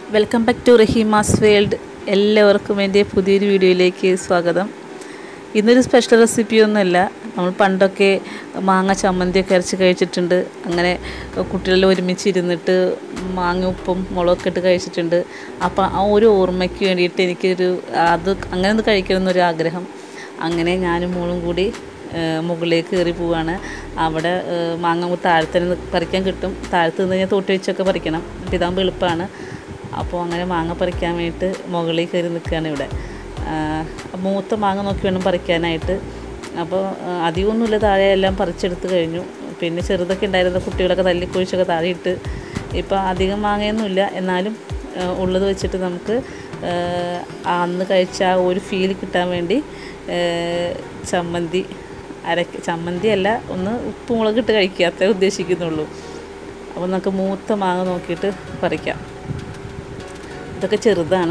welcome back to Raheema's world എല്ലാവർക്കും എൻ്റെ പുതിയൊരു വീഡിയോയിലേക്ക് സ്വാഗതം ഇന്നൊരു സ്പെഷ്യൽ റെസിപ്പിയൊന്നുമല്ല നമ്മൾ പണ്ടൊക്കെ മാങ്ങ ചമ്മന്തിയൊക്കെ അരച്ച് കഴിച്ചിട്ടുണ്ട് അങ്ങനെ കുട്ടികളെല്ലാം ഒരുമിച്ച് ഇരുന്നിട്ട് മാങ്ങ ഉപ്പും മുളകൊക്കെ ഇട്ട് കഴിച്ചിട്ടുണ്ട് അപ്പോൾ ആ ഒരു ഓർമ്മയ്ക്ക് വേണ്ടിയിട്ട് എനിക്കൊരു അത് അങ്ങനെ ഒന്ന് കഴിക്കണമെന്നൊരു ആഗ്രഹം അങ്ങനെ ഞാനും മോളും കൂടി ഏഹ് മുകളിലേക്ക് കയറി പോവാണ് അവിടെ ഏഹ് മാങ്ങ താഴത്തെ പറിക്കാൻ കിട്ടും താഴത്ത് നിന്ന് കഴിഞ്ഞാൽ തോട്ടി വെച്ചൊക്കെ പറിക്കണം അപ്പോൾ ഇതാകുമ്പോൾ എളുപ്പമാണ് അപ്പോൾ അങ്ങനെ മാങ്ങ പറിക്കാൻ വേണ്ടിയിട്ട് മുകളിൽ കയറി നിൽക്കുകയാണ് ഇവിടെ ആഹ് മൂത്ത മാങ്ങ നോക്കി വേണം പറിക്കാനായിട്ട് അപ്പോൾ ആഹ് അധികമൊന്നുമില്ല താഴെ എല്ലാം പറിച്ചെടുത്ത് കഴിഞ്ഞു പിന്നെ ചെറുതൊക്കെ ഉണ്ടായിരുന്ന കുട്ടികളൊക്കെ തല്ലിക്കൊഴിച്ചൊക്കെ താഴെ ഇട്ട് ഇപ്പോൾ അധികം മാങ്ങയൊന്നുമില്ല എന്നാലും ആഹ് ഉള്ളത് വെച്ചിട്ട് നമുക്ക് ആഹ് അന്ന് കഴിച്ച ആ ഒരു ഫീൽ കിട്ടാൻ വേണ്ടി ആഹ് ചമ്മന്തി അരക്ക് ചമ്മന്തി അല്ല ഒന്ന് ഉപ്പ് മുളക് ഇട്ട് കഴിക്കുക അത്രേ ഉദ്ദേശിക്കുന്നുള്ളൂ അപ്പോൾ നമുക്ക് മൂത്ത മാങ്ങ നോക്കിയിട്ട് പറിക്കാം ഇതൊക്കെ ചെറുതാണ്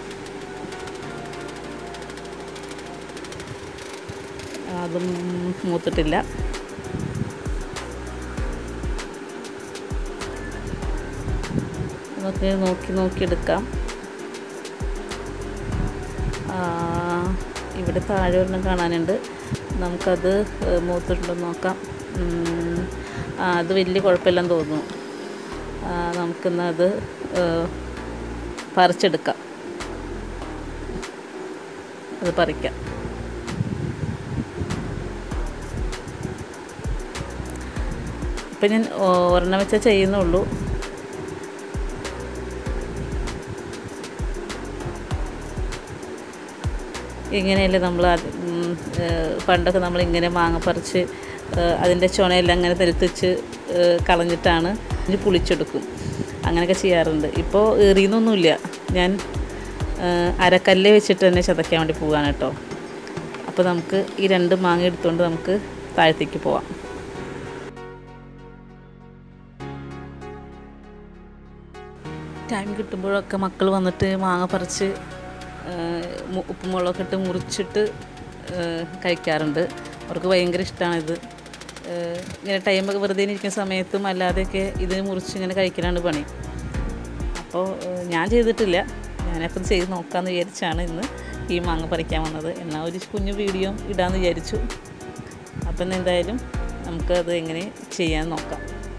അതും മൂത്തിട്ടില്ല നമുക്ക് നോക്കി നോക്കി എടുക്കാം ആ, ഇവിടെ താഴെ ഒരെണ്ണം കാണാനുണ്ട് നമുക്കത് ഏഹ്, മൂത്തിട്ടുണ്ടോ നോക്കാം ഉം, ആ, അത് വലിയ കുഴപ്പമില്ലെന്ന് തോന്നുന്നു ആ, നമുക്കിന്ന് അത് ഏഹ്, പറിച്ചെടുക്കാം അത് പറിക്കാം ഇപ്പം ഞാൻ ഒരെണ്ണം വെച്ചാൽ ചെയ്യുന്നുള്ളൂ ഇങ്ങനെയല്ലേ നമ്മൾ അത് ഉം, ഏഹ്, പണ്ടൊക്കെ നമ്മൾ ഇങ്ങനെ മാങ്ങ പറിച്ച് ഏഹ്, അതിൻ്റെ ചുണയെല്ലാം അങ്ങനെ തെരുത്തിച്ച് ഏഹ്, കളഞ്ഞിട്ടാണ് ഇനി പുളിച്ചെടുക്കും അങ്ങനെയൊക്കെ ചെയ്യാറുണ്ട് ഇപ്പോൾ എറിയുന്നൊന്നുമില്ല ഞാൻ ഏഹ്, അരക്കല്ല് വെച്ചിട്ട് തന്നെ ചതയ്ക്കാൻ വേണ്ടി പോവാണ് കേട്ടോ അപ്പോൾ നമുക്ക് ഈ രണ്ട് മാങ്ങ എടുത്തുകൊണ്ട് നമുക്ക് താഴത്തേക്ക് പോവാം ടൈം കിട്ടുമ്പോഴൊക്കെ മക്കൾ വന്നിട്ട് മാങ്ങ പറിച്ച് ഉപ്പുമുളകൊക്കെ ഇട്ട് മുറിച്ചിട്ട് ഏഹ്, കഴിക്കാറുണ്ട് അവർക്ക് ഭയങ്കര ഇഷ്ടമാണിത് ഏഹ്, ഇങ്ങനെ ടൈമൊക്കെ വെറുതെ ഇരിക്കുന്ന സമയത്തും അല്ലാതെയൊക്കെ ഇത് മുറിച്ച് ഇങ്ങനെ കഴിക്കലാണ് പണി അപ്പോൾ ഏഹ്, ഞാൻ ചെയ്തിട്ടില്ല ഞാനപ്പം ചെയ്ത് നോക്കാമെന്ന് വിചാരിച്ചാണ് ഇന്ന് ഈ മാങ്ങ പറിക്കാൻ വന്നത് എന്നാൽ ഒരു കുഞ്ഞു വീഡിയോ ഇടാമെന്ന് വിചാരിച്ചു അപ്പം എന്തായാലും നമുക്കത് എങ്ങനെ ചെയ്യാൻ നോക്കാം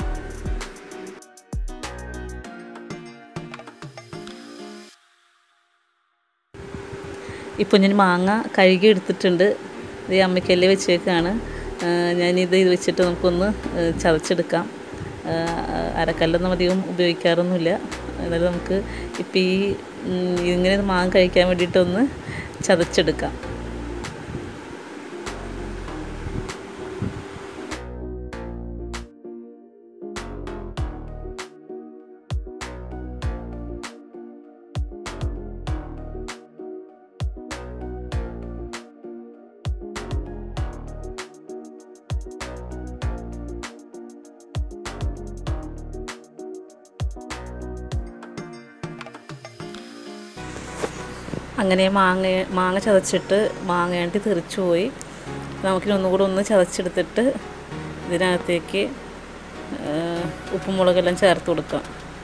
ഇപ്പോൾ ഞാൻ മാങ്ങ കഴുകി എടുത്തിട്ടുണ്ട് ഇത് അമ്മയ്ക്കല്ലേ വെച്ചേക്കാണ് ഞാനിത് ഇത് വെച്ചിട്ട് നമുക്കൊന്ന് ഏഹ്, ചതച്ചെടുക്കാം ഏഹ്, അരക്കല്ലൊന്നും അധികം ഉപയോഗിക്കാറൊന്നുമില്ല എന്നാലും നമുക്ക് ഇപ്പോൾ ഈ ഉം, ഇങ്ങനെ മാങ്ങ കഴിക്കാൻ വേണ്ടിയിട്ടൊന്ന് ചതച്ചെടുക്കാം അങ്ങനെ മാങ്ങ മാങ്ങ ചതച്ചിട്ട് മാങ്ങയാണ്ടി തെറിച്ചു പോയി നമുക്കിനി ഒന്നും കൂടെ ഒന്ന് ചതച്ചെടുത്തിട്ട് ഇതിനകത്തേക്ക് ഏഹ്, ഉപ്പും മുളകെല്ലാം ചേർത്ത് കൊടുക്കാം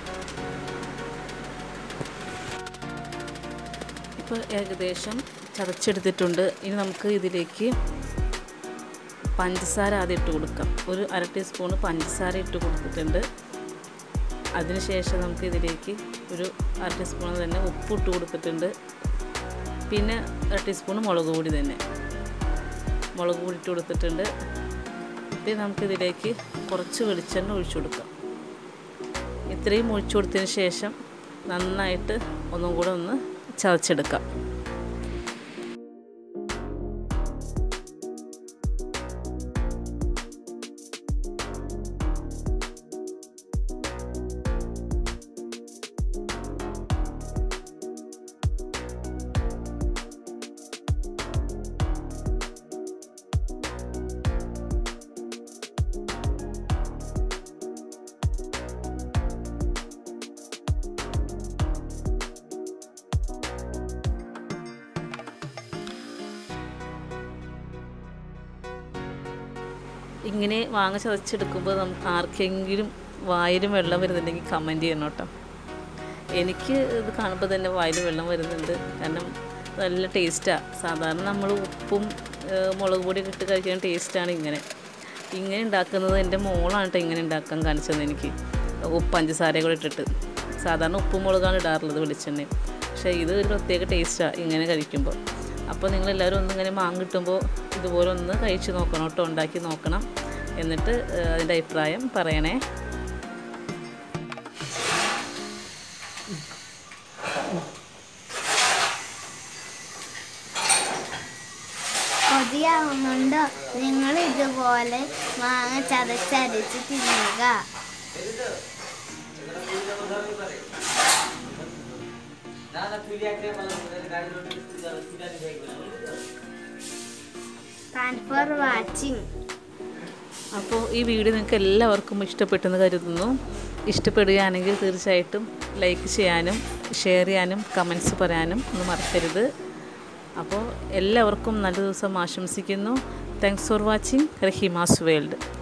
ഇപ്പോൾ ഏകദേശം ചതച്ചെടുത്തിട്ടുണ്ട് ഇനി നമുക്ക് ഇതിലേക്ക് പഞ്ചസാര ആദ്യം ഇട്ട് കൊടുക്കാം ഒരു അര ടീസ്പൂണ് പഞ്ചസാര ഇട്ട് കൊടുത്തിട്ടുണ്ട് അതിനുശേഷം നമുക്ക് ഇതിലേക്ക് ഒരു അര ടീസ്പൂൺ തന്നെ ഉപ്പ് ഇട്ട് കൊടുത്തിട്ടുണ്ട് പിന്നെ അര ടീസ്പൂൺ മുളക് പൊടി തന്നെ മുളക് പൊടി ഇട്ട് കൊടുത്തിട്ടുണ്ട് പിന്നെ നമുക്കിതിലേക്ക് കുറച്ച് വെളിച്ചെണ്ണ ഒഴിച്ചു കൊടുക്കാം ഇത്രയും ഒഴിച്ചു കൊടുത്തതിന് ശേഷം നന്നായിട്ട് ഒന്നും കൂടെ ഒന്ന് ചതച്ചെടുക്കാം ഇങ്ങനെ മാങ്ങ ചതച്ചെടുക്കുമ്പോൾ നമുക്ക് ആർക്കെങ്കിലും വായിലും വെള്ളം വരുന്നുണ്ടെങ്കിൽ കമൻറ്റ് ചെയ്യണം കേട്ടോ എനിക്ക് ഇത് കാണുമ്പോൾ തന്നെ വായിൽ വെള്ളം വരുന്നുണ്ട് കാരണം നല്ല ടേസ്റ്റാണ് സാധാരണ നമ്മൾ ഉപ്പും ഏഹ്, മുളക് പൊടിയൊക്കെ ഇട്ട് കഴിക്കുന്ന ടേസ്റ്റാണ് ഇങ്ങനെ ഇങ്ങനെ ഉണ്ടാക്കുന്നത് എൻ്റെ മോളാണ് കേട്ടോ ഇങ്ങനെ ഉണ്ടാക്കാൻ കാണിച്ചത് എനിക്ക് ഉപ്പ് പഞ്ചസാരയും കൂടെ ഇട്ടിട്ട് സാധാരണ ഉപ്പും മുളകാണ് ഇടാറുള്ളത് വെളിച്ചെണ്ണയും പക്ഷേ ഇത് ഒരു പ്രത്യേക ടേസ്റ്റാണ് ഇങ്ങനെ കഴിക്കുമ്പോൾ അപ്പോൾ നിങ്ങളെല്ലാവരും ഒന്ന് ഇങ്ങനെ മാങ്ങ കിട്ടുമ്പോൾ ഇതുപോലെ ഒന്ന് കഴിച്ച് നോക്കണം കേട്ടോ ഉണ്ടാക്കി നോക്കണം എന്നിട്ട് ഏഹ്, അതിൻ്റെ അഭിപ്രായം പറയണേ കൊതിയാവുന്നുണ്ടോ നിങ്ങൾ ഇതുപോലെ മാങ്ങ ചതച്ചരച്ച് തിന്നുക താങ്ക് ഫോർ വാച്ചിങ് അപ്പോൾ ഈ വീഡിയോ നിങ്ങൾക്ക് എല്ലാവർക്കും ഇഷ്ടപ്പെട്ടെന്ന് കരുതുന്നു ഇഷ്ടപ്പെടുകയാണെങ്കിൽ തീർച്ചയായിട്ടും ലൈക്ക് ചെയ്യാനും ഷെയർ ചെയ്യാനും കമൻസ് പറയാനും ഒന്നും മറക്കരുത് അപ്പോൾ എല്ലാവർക്കും നല്ല ദിവസം ആശംസിക്കുന്നു thanks for watching Rahima's world